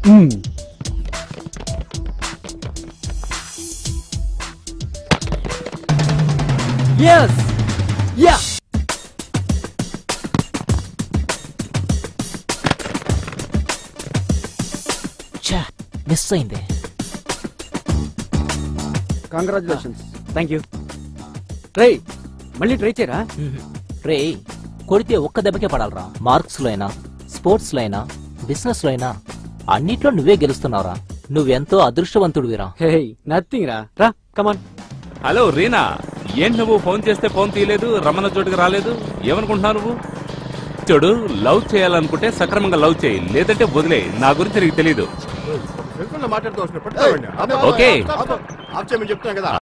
yes yeah ఛా miss అయింది congratulations thank you రే మళ్ళీ ట్రై చేయరా రే కొడితే ఒక్క దెబ్బకే పడాలరా మార్క్స్ లో అయినా స్పోర్ట్స్ లో అయినా బిజినెస్ లో అయినా అన్నిట్లో నువ్వే గెలుస్తున్నావురా నువ్వెంతో అదృష్టవంతుడివిరా హే నథింగ్ రా రా కమాన్ హలో రీనా ఏంటి నువ్వు ఫోన్ చేస్తే ఫోన్ తీయలేదు రమ్మన్న చోటుకి రాలేదు ఏమనుకుంటున్నావు నువ్వు చూడు లవ్ చేయాలనుకుంటే సక్రమంగా లవ్ చేయి లేదంటే వదిలే నా గురించి నీకు తెలీదు మాట్లాడుతూ వస్తున్నాడు పట్టుకోండి ఓకే ఆఫ్ చేయమని చెప్తున్నాను కదా